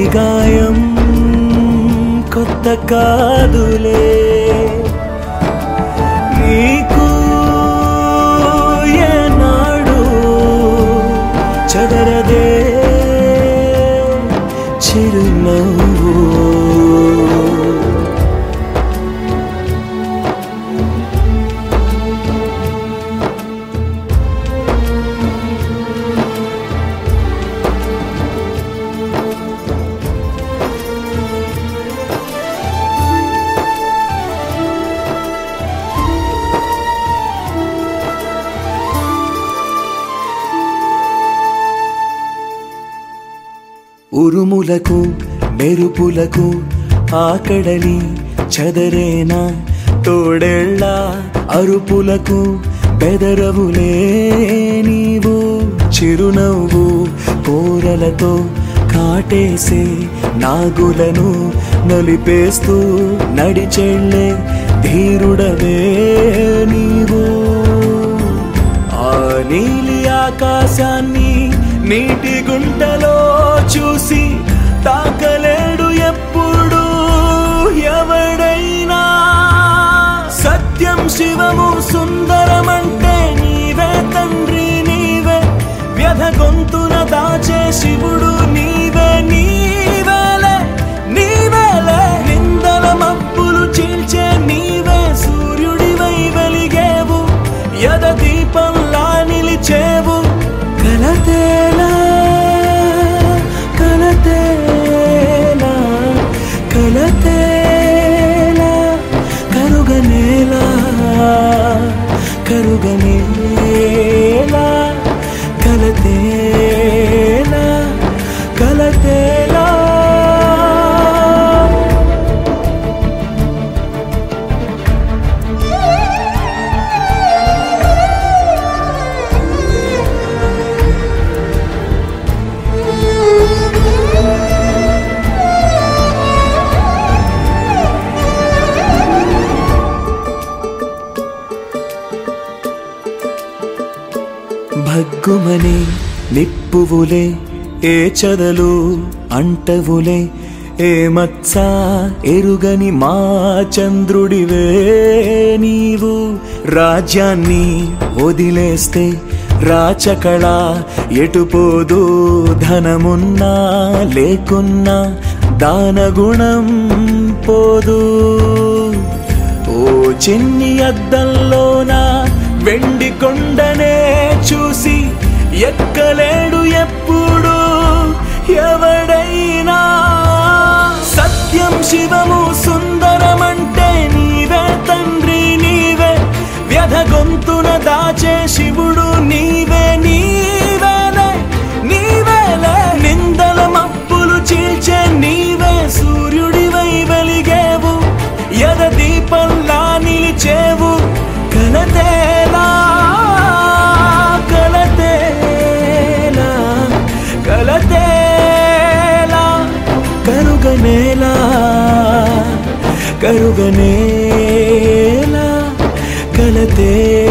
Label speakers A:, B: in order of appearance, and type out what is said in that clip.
A: గాయం కొత్త కాదులే నీకు ఏనాడు చదరదే చిరునవ్వు ఉరుములకు మెరుపులకు ఆకడలి చదరేనా తోడేళ్ళ అరుపులకు బెదరవులే నీవు చిరునవ్వు కోరలతో కాటేసే నాగులను నలిపేస్తూ నడిచెళ్ళే ధీరుడవే నీవు ఆ నీలి ఆకాశాన్ని నీటి గుంటలో చూసి తాకలేడు ఎప్పుడు ఎవడైనా సత్యం శివము సుందరమంటే నీవే తండ్రి నీవే వ్యధ గొంతున దాచే శివుడు నీవే నీవేలే నీవేలే నిందల మబ్బులు చీల్చే నీవే సూర్యుడివై వెలిగేవు యద దీపంలా నిలిచేవు కలతేలా కలతేలా కలతేలా కరుగనేలా కరుగనేలా కలతేలా కలతేలా భగ్గుమని నిప్పువులే ఏ చదలు అంటవులే ఏ మత్స ఎరుగని మా చంద్రుడివే నీవు రాజ్యాన్ని వదిలేస్తే రాచకళ ఎటుపోదు ధనమున్నా లేకున్నా దానగుణం పోదు ఓ చిన్ని అద్దంలోన వెండి కొండనే చూసి ఎక్కలేడు ఎప్పుడు ఎవడైనా సత్యం శివము సుందరమంటే నీవే తండ్రి నీవే వ్యధ గొంతున దాచే శివుడు నీవే నీవేలే నీవేలే నిందల మప్పులు చీల్చే నీవే సూర్యుడివై వెలిగేవు యద దీపంలా నిలిచేవు కలతేలా కలతేలా కలతేలా కరుగనేలా కరుగనేలా కలతేలా